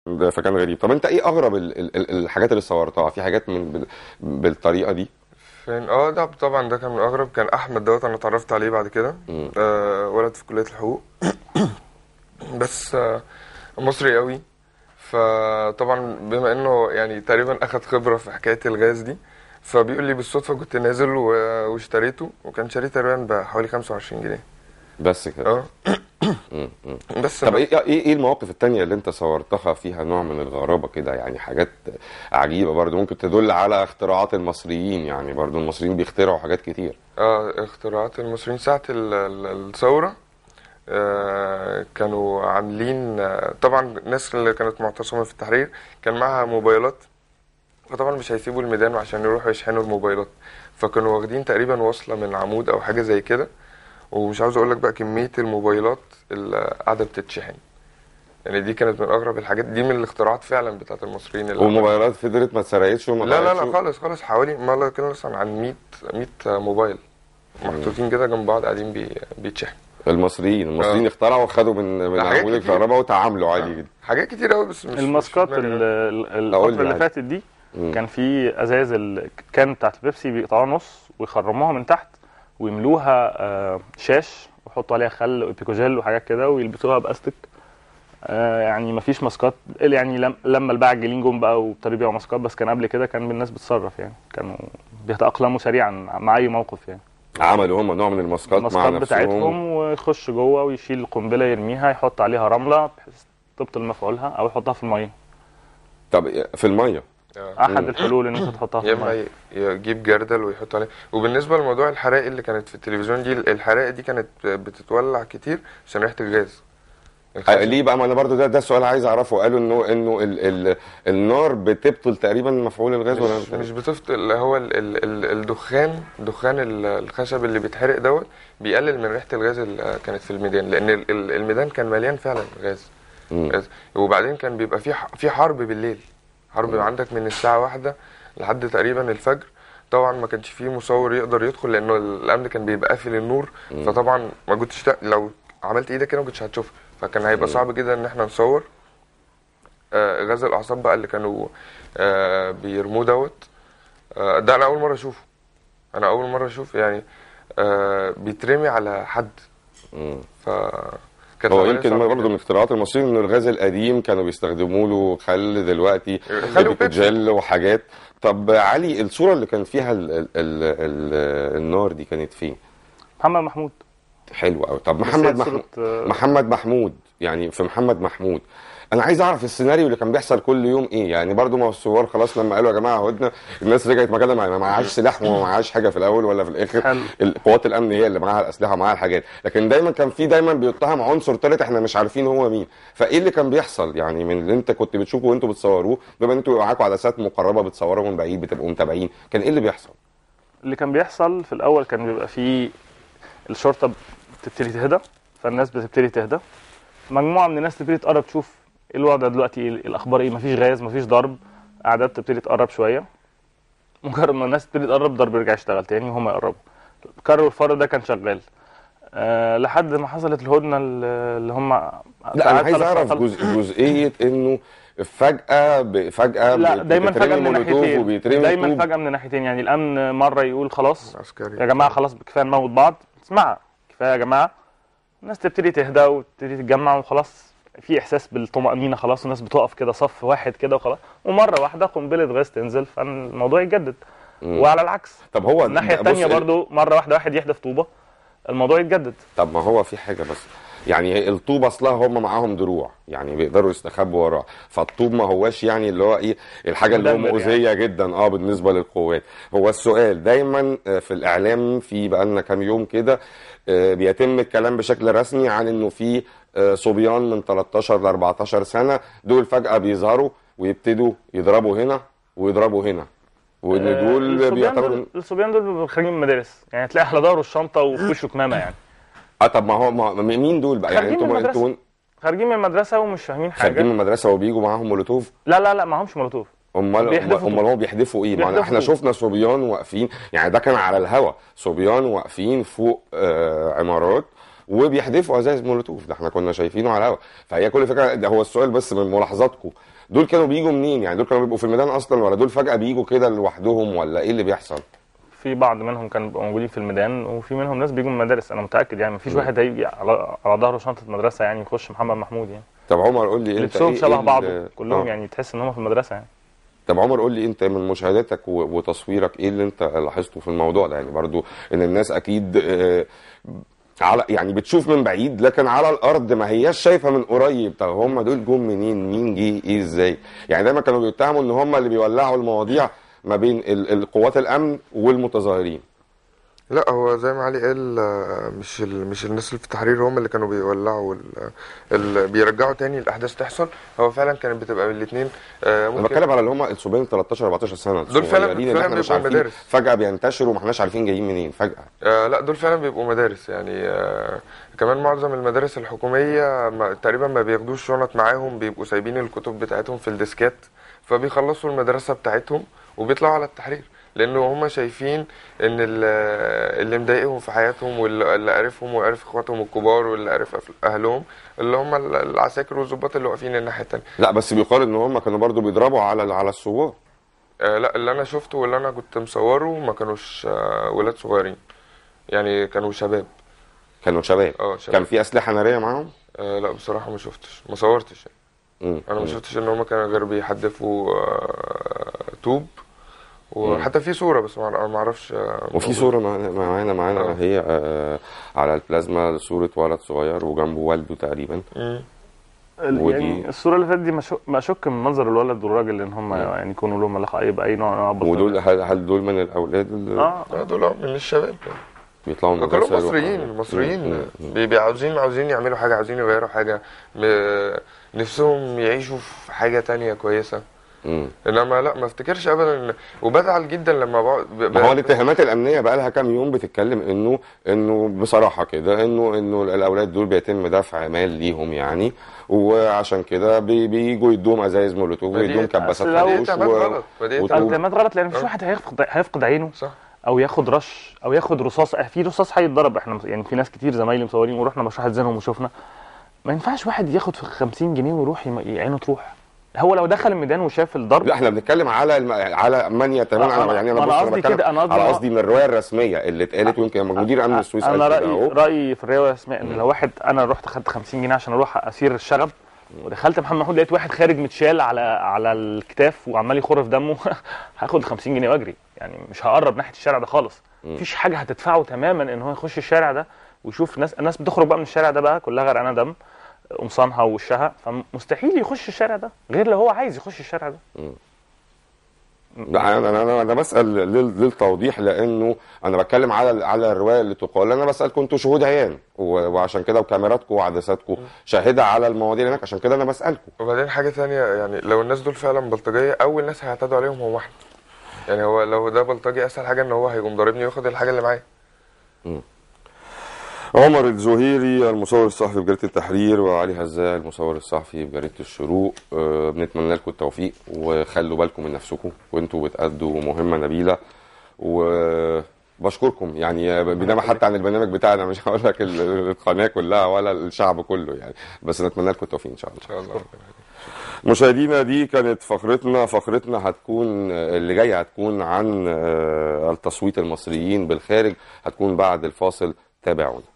ده فكان غريب طب انت ايه اغرب ال- ال- ال- الحاجات اللي صورتها في حاجات من بال- بالطريقه دي فين اه ده طبعا ده كان من اغرب كان احمد دوت انا اتعرفت عليه بعد كده مم. آه ولد في كليه الحقوق بس آه مصري قوي فطبعا بما انه يعني تقريبا اخد خبره في حكايه الغاز دي فبيقول لي بالصدفه كنت نازل و- واشتريته وكان شاريه تقريبا بحوالي 25 جنيه بس كده اه مم. مم. بس طب ايه ايه ايه المواقف التانية اللي انت صورتها فيها نوع من الغرابة كده يعني حاجات عجيبة برضو ممكن تدل على اختراعات المصريين يعني برضو المصريين بيخترعوا حاجات كتير اه اختراعات المصريين ساعة ال- ال- الثورة آه كانوا عاملين آه طبعا الناس اللي كانت معتصمة في التحرير كان معاها موبايلات فطبعا مش هيسيبوا الميدان عشان يروحوا يشحنوا الموبايلات فكانوا واخدين تقريبا وصلة من عمود او حاجة زي كده ومش عاوز اقول لك بقى كمية الموبايلات اللي قاعدة بتتشحن يعني دي كانت من اغرب الحاجات دي من الاختراعات فعلا بتاعت المصريين اللي والموبايلات فضلت ما اتسرقتش وما لا لا لا ضاعتش. خالص خالص حوالي ما لا كده مثلا عن 100 100 موبايل محطوطين كده جنب بعض قاعدين بي- بيتشحنوا المصريين المصريين آه. اخترعوا وخدوا من من حاجات عمود كتير. الكهرباء وتعاملوا عادي جدا حاجات كتير قوي بس مش الماسكات مش في ال- دماغي. ال- أقول لي الفترة اللي عادي. فاتت دي مم. كان في ازاز الكان بتاعت البيبسي بيقطعوها نص ويخرموها من تحت ويملوها آه، شاش ويحطوا عليها خل وبيكوجيل وحاجات كده ويلبسوها باستك آه، يعني مفيش ماسكات إلا يعني لم- لما الباعة الجيلين جم بقى وابتدوا يبيعوا ماسكات بس كان قبل كده كان الناس بتتصرف يعني كانوا بيتأقلموا سريعا مع اي موقف يعني عملوا هم نوع من الماسكات مع الماسكات نفسهم بتاعتهم ويخش جوه ويشيل القنبله يرميها يحط عليها رمله بحيث تبطل مفعولها او يحطها في الميه طب في المية آه. احد الحلول ان انت تحطها في يا اما الميه ي- يجيب جردل ويحط عليه وبالنسبه لموضوع الحرائق اللي كانت في التلفزيون دي الحرائق دي كانت بتتولع كتير عشان ريحه الغاز آه، الخشب. ليه بقى ما انا برضو ده ده سؤال عايز اعرفه قالوا انه انه ال ال النار بتبطل تقريبا مفعول الغاز ولا مش, مش بتفضل اللي هو ال ال ال الدخان دخان ال- الخشب اللي بيتحرق دوت بيقلل من ريحه الغاز اللي كانت في الميدان لان ال- ال- الميدان كان مليان فعلا غاز مم. غاز. وبعدين كان بيبقى في ح- في حرب بالليل حرب عندك من الساعه واحدة لحد تقريبا الفجر طبعا ما كانش فيه مصور يقدر يدخل لانه الامن كان بيبقى قافل النور فطبعا ما كنتش تق- لو عملت ايدك كده ما كنتش هتشوفها فكان هيبقى صعب جدا ان احنا نصور آه غاز الاعصاب بقى اللي كانوا آه بيرموه دوت آه ده انا اول مره اشوفه انا اول مره اشوف يعني آه بيترمي على حد مم. ف كانت هو عملية يمكن صعبة برضه جداً. من اختراعات المصريين ان الغاز القديم كانوا بيستخدموا له خل دلوقتي خل وبيبسي. جل وحاجات طب علي الصوره اللي كان فيها ال ال ال ال النار دي كانت فين؟ محمد محمود حلوه قوي طب بس محمد هي محمود صورة، آه، محمد محمود يعني في محمد محمود انا عايز اعرف السيناريو اللي كان بيحصل كل يوم ايه يعني برضو ما هو الثوار خلاص لما قالوا يا جماعه هدنا الناس رجعت مكانها ما ما معهاش سلاح وما معهاش حاجه في الاول ولا في الاخر حلو. القوات الامن هي اللي معاها الاسلحه ومعاها الحاجات لكن دايما كان في دايما بيتهم عنصر ثالث احنا مش عارفين هو مين فايه اللي كان بيحصل يعني من اللي انت كنت بتشوفه وانتوا بتصوروه بما ان انتوا بيبقى معاكم عدسات مقربه بتصوروا من بعيد بتبقوا متابعين كان ايه اللي بيحصل اللي كان بيحصل في الاول كان بيبقى فيه الشرطه بتبتدي تهدى فالناس بتبتدي تهدى مجموعه من الناس تبتدي تقرب تشوف ايه الوضع دلوقتي إيه الاخبار ايه مفيش غاز مفيش ضرب اعداد تبتدي تقرب شويه مجرد ما الناس تبتدي تقرب الضرب يرجع يشتغل تاني وهم يقربوا كرر الفار ده كان شغال أه لحد ما حصلت الهدنه اللي اللي هم لا انا عايز اعرف جزء جزئيه انه فجاه ب- فجاه لا بت- دايما بتترمي فجاه من مولوتوف ناحيتين وبيترمي دايما طوب. فجاه من ناحيتين يعني الامن مره يقول خلاص عسكري يا جماعه خلاص كفايه نموت بعض اسمعها كفايه يا جماعه الناس تبتدي تهدى وتبتدي تتجمع وخلاص في احساس بالطمانينه خلاص الناس بتقف كده صف واحد كده وخلاص ومره واحده قنبله غاز تنزل فالموضوع يتجدد وعلى العكس طب هو الناحيه بص الثانيه ال- برضو مره واحده واحد يحدف طوبه الموضوع يتجدد طب ما هو في حاجه بس يعني الطوب اصلها هم معاهم دروع يعني بيقدروا يستخبوا وراه فالطوب ما هواش يعني اللي هو ايه الحاجه اللي هو مدمر مؤذيه جدا اه بالنسبه للقوات هو السؤال دايما آه، في الاعلام في بقالنا كام يوم كده آه، بيتم الكلام بشكل رسمي عن انه في آه، صبيان من 13 ل 14 سنه دول فجاه بيظهروا ويبتدوا يضربوا هنا ويضربوا هنا وان آه، دول الصبيان بيعتبروا دول الصبيان دول بيبقوا خارجين من المدارس يعني تلاقي على ظهره الشنطه وفي وشه كمامه يعني اه طب ما هو ما مين دول بقى يعني خارجين من انتوا المدرسة. انتوا خارجين من المدرسه ومش فاهمين خارجين حاجه من المدرسه وبيجوا معاهم مولوتوف لا لا لا معهمش مولوتوف امال بيحدفوا امال هو بيحدفوا ايه؟ ما بيحدفوا احنا طوب. شفنا صبيان واقفين يعني ده كان على الهوا صبيان واقفين فوق آه عمارات وبيحدفوا ازايز مولوتوف ده احنا كنا شايفينه على الهوا فهي كل فكره ده هو السؤال بس من ملاحظاتكم دول كانوا بيجوا منين يعني دول كانوا بيبقوا في الميدان اصلا ولا دول فجاه بيجوا كده لوحدهم ولا ايه اللي بيحصل في بعض منهم كانوا بيبقوا موجودين في الميدان وفي منهم ناس بيجوا من المدارس انا متاكد يعني مفيش واحد هيجي على على ظهره شنطه مدرسه يعني يخش محمد محمود يعني طب عمر قول لي انت لبسهم إيه- شبه إيه بعض ال- كلهم آه. يعني تحس ان هم في المدرسه يعني طب عمر قول لي انت من مشاهدتك و- وتصويرك ايه اللي انت لاحظته في الموضوع ده يعني برضو ان الناس اكيد آه، على يعني بتشوف من بعيد لكن على الارض ما هياش شايفه من قريب طب هم دول جم منين مين جه ايه ازاي يعني دايما كانوا بيتهموا ان هم اللي بيولعوا المواضيع ما بين ال- القوات الامن والمتظاهرين لا هو زي ما علي قال آه، مش ال... مش الناس اللي في التحرير هم اللي كانوا بيولعوا ال... ال... بيرجعوا تاني الاحداث تحصل هو فعلا كانت بتبقى من الاثنين انا ممكن بتكلم على اللي هم الصبيان 13 14 سنه دول فعلا- الصغيرين اللي فعلا احنا مش بيبقوا عارفين مدارس. فجاه بينتشروا ما احناش عارفين جايين منين فجاه آه لا دول فعلا بيبقوا مدارس يعني آه كمان معظم المدارس الحكومية ما تقريبا ما بياخدوش شنط معاهم بيبقوا سايبين الكتب بتاعتهم في الديسكات فبيخلصوا المدرسة بتاعتهم وبيطلعوا على التحرير لأنه هم شايفين إن ال- اللي مضايقهم في حياتهم واللي اللي عارفهم وعارف إخواتهم الكبار واللي عارف أف- أهلهم اللي هم ال- العساكر والظباط اللي واقفين الناحية التانية لا بس بيقال ان هم كانوا برضو بيضربوا على على الثوار آه لا اللي أنا شفته واللي أنا كنت مصوره ما كانوش آه ولاد صغيرين يعني كانوا شباب كانوا شباب اه شباب كان في اسلحه ناريه معاهم آه لا بصراحة ما شفتش ما صورتش يعني. مم. انا ما مم. شفتش ان هما كانوا غير بيحدفوا آه، طوب وحتى في صورة بس ما ما اعرفش آه، وفي موجودة. صورة معانا معانا, معانا آه. هي آه على البلازما صورة ولد صغير وجنبه والده تقريبا مم. ودي- يعني الصوره اللي فاتت دي ما شك- ما اشك من منظر الولد والراجل ان هم يعني يكونوا لهم علاقه اي باي نوع من انواع البلطجة. ودول هل, هل دول من الاولاد اللي اه لا دول من الشباب بيطلعوا من كلهم المدرسة مصريين يروحوا- مصريين مم. مم. بيبقى عاوزين عاوزين يعملوا حاجة عاوزين يغيروا حاجة م- نفسهم يعيشوا في حاجة تانية كويسة مم. انما لا ما افتكرش ابدا إن- وبزعل جدا لما بقعد ب- ما هو ب- الاتهامات الامنيه بقى لها كام يوم بتتكلم انه انه بصراحه كده انه انه الاولاد دول بيتم دفع مال ليهم يعني وعشان كده بي- بيجوا يدوهم ازايز مولوتوف ما دي- ويدوهم كباسات أصل لو- دي خروش اتهامات و- غلط ما دي وتقول- اتهامات التهامات غلط لان مفيش آه. واحد هيفقد هيفقد عينه صح او ياخد رش او ياخد رصاص في رصاص هيتضرب احنا يعني في ناس كتير زمايلي مصورين ورحنا مشرحه زينهم وشفنا ما ينفعش واحد ياخد في 50 جنيه ويروح يم- عينه تروح هو لو دخل الميدان وشاف الضرب لا احنا بنتكلم على الم... على من يتمنى آه، انا يعني ما انا أنا بص انا قصدي بتكلم كده، أنا قصدي على إن هو- قصدي من الروايه الرسميه اللي اتقالت ويمكن مدير امن السويس قال انا كده رايي اهو رايي في الروايه اسماء ان لو واحد انا رحت خدت 50 جنيه عشان اروح اسير الشغب ودخلت محمد محمود لقيت واحد خارج متشال على على الكتاف وعمال يخر في دمه هاخد 50 جنيه واجري يعني مش هقرب ناحيه الشارع ده خالص مفيش حاجه هتدفعه تماما ان هو يخش الشارع ده ويشوف ناس الناس بتخرج بقى من الشارع ده بقى كلها غرقانه دم قمصانها ووشها فمستحيل يخش الشارع ده غير لو هو عايز يخش الشارع ده لا انا انا انا بسال لل- للتوضيح لانه انا بتكلم على على الروايه اللي تقال انا بسال كنتوا شهود عيان و- وعشان كده وكاميراتكم وعدساتكم شاهده على المواضيع اللي هناك عشان كده انا بسالكم وبعدين حاجة تانية يعني لو الناس دول فعلا بلطجية أول ناس هيعتدوا عليهم هو احنا يعني هو لو ده بلطجي أسهل حاجة إن هو هيقوم ضاربني وياخد الحاجة اللي معايا عمر الزهيري المصور الصحفي بجريده التحرير وعلي هزاع المصور الصحفي بجريده الشروق آه، بنتمنى لكم التوفيق وخلوا بالكم من نفسكم وانتوا بتأدوا مهمه نبيله وبشكركم يعني بينما حتى عن البرنامج بتاعنا مش هقول لك ال- القناه كلها ولا الشعب كله يعني بس نتمنى لكم التوفيق ان شاء الله إن شاء الله مشاهدينا دي كانت فقرتنا فقرتنا هتكون اللي جايه هتكون عن آه، التصويت المصريين بالخارج هتكون بعد الفاصل تابعونا